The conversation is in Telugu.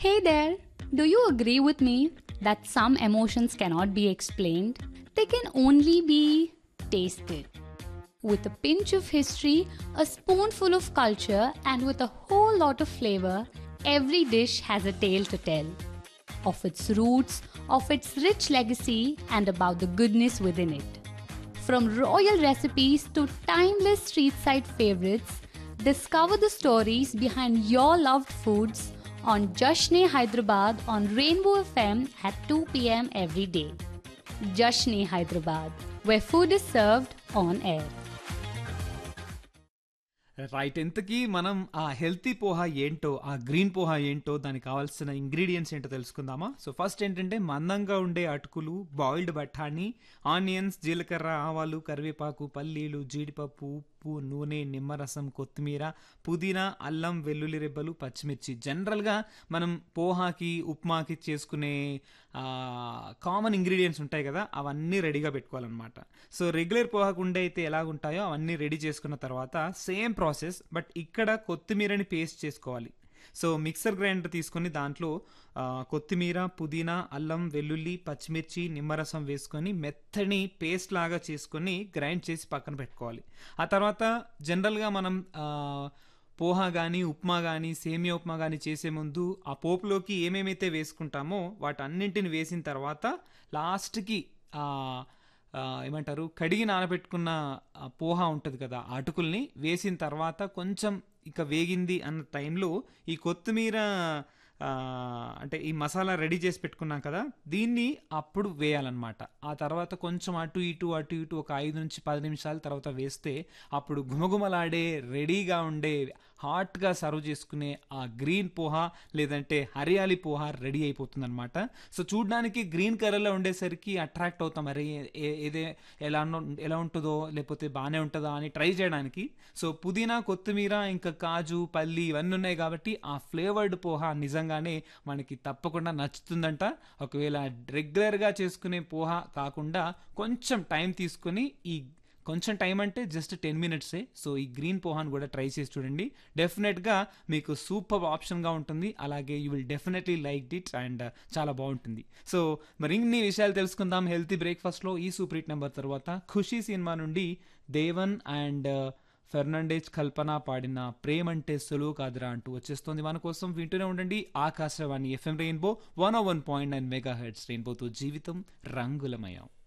Hey there! Do you agree with me that some emotions cannot be explained? They can only be tasted. With a pinch of history, a spoonful of culture, and with a whole lot of flavor, every dish has a tale to tell. Of its roots, of its rich legacy, and about the goodness within it. From royal recipes to timeless street side favorites, discover the stories behind your loved foods on Jashne Hyderabad on Rainbow FM at 2 pm every day. Jashne Hyderabad, where food is served on air. Right ఎంతకి మనం ఆ హెల్తీ పోహా ఏంటో ఆ గ్రీన్ పోహా ఏంటో దానికి కావాల్సిన ఇంగ్రీడియంట్స్ ఏంటో తెలుసుకుందామా సో ఫస్ట్ ఏంటంటే మందంగా ఉండే అటుకులు బాయిల్డ్ బఠానీ ఆనియన్స్ జీలకర్ర ఆవాలు కరివేపాకు పల్లీలు జీడిపప్పు ఉప్పు నూనె నిమ్మరసం కొత్తిమీర పుదీనా అల్లం వెల్లుల్లి రెబ్బలు పచ్చిమిర్చి జనరల్గా మనం పోహాకి ఉప్మాకి చేసుకునే కామన్ ఇంగ్రీడియంట్స్ ఉంటాయి కదా అవన్నీ రెడీగా పెట్టుకోవాలన్నమాట సో రెగ్యులర్ పోహాకు ఉండే అయితే ఎలాగుంటాయో అవన్నీ రెడీ చేసుకున్న తర్వాత సేమ్ ప్రాసెస్ బట్ ఇక్కడ కొత్తిమీరని పేస్ట్ చేసుకోవాలి సో మిక్సర్ గ్రైండర్ తీసుకొని దాంట్లో ఆ, కొత్తిమీర పుదీనా అల్లం వెల్లుల్లి పచ్చిమిర్చి నిమ్మరసం వేసుకొని మెత్తని పేస్ట్ లాగా చేసుకొని గ్రైండ్ చేసి పక్కన పెట్టుకోవాలి ఆ తర్వాత జనరల్గా మనం ఆ, పోహా కానీ ఉప్మా కానీ సేమియా ఉప్మా కానీ చేసే ముందు ఆ పోపులోకి ఏమేమైతే వేసుకుంటామో వాటన్నింటిని వేసిన తర్వాత లాస్ట్కి ఆ, ఆ, ఏమంటారు కడిగి నానబెట్టుకున్న ఆ పోహా ఉంటుంది కదా ఆ అటుకుల్ని వేసిన తర్వాత కొంచెం ఇక వేగింది అన్న టైంలో ఈ కొత్తిమీర ఆ, అంటే ఈ మసాలా రెడీ చేసి పెట్టుకున్నాం కదా దీన్ని అప్పుడు వేయాలన్నమాట ఆ తర్వాత కొంచెం అటు ఇటు అటు ఇటు ఒక ఐదు నుంచి పది నిమిషాల తర్వాత వేస్తే అప్పుడు గుమగుమలాడే రెడీగా ఉండే హాట్గా సర్వ్ చేసుకునే ఆ గ్రీన్ పోహా లేదంటే హరియాలి పోహా రెడీ అయిపోతుంది అనమాట సో చూడడానికి గ్రీన్ కలర్లో ఉండేసరికి అట్రాక్ట్ అవుతాం అరే ఏ- ఏదే ఎలా ఉన్న- ఎలా ఉంటుందో లేకపోతే బాగానే ఉంటుందా అని ట్రై చేయడానికి సో పుదీనా కొత్తిమీర ఇంకా కాజు పల్లి ఇవన్నీ ఉన్నాయి కాబట్టి ఆ ఫ్లేవర్డ్ పోహా నిజంగానే మనకి తప్పకుండా నచ్చుతుందంట ఒకవేళ రెగ్యులర్గా చేసుకునే పోహా కాకుండా కొంచెం టైం తీసుకొని ఈ కొంచెం టైం అంటే జస్ట్ టెన్ మినిట్సే సో ఈ గ్రీన్ పోహాన్ కూడా ట్రై చేసి చూడండి డెఫినెట్గా మీకు సూపర్ ఆప్షన్గా ఉంటుంది అలాగే you will definitely like it and చాలా బాగుంటుంది సో మరి ఇన్ని విషయాలు తెలుసుకుందాం హెల్తీ బ్రేక్ఫాస్ట్లో ఈ సూపర్ హిట్ నెంబర్ తర్వాత ఖుషీ సినిమా నుండి దేవన్ అండ్ ఫెర్నాండేజ్ కల్పన పాడిన ప్రేమంటే సులువు కాదురా అంటూ వచ్చేస్తుంది మన కోసం వింటూనే ఉండండి Akashvani FM Rainbow one oh one point nine megahertz రెయిన్బోతో జీవితం రంగులమయం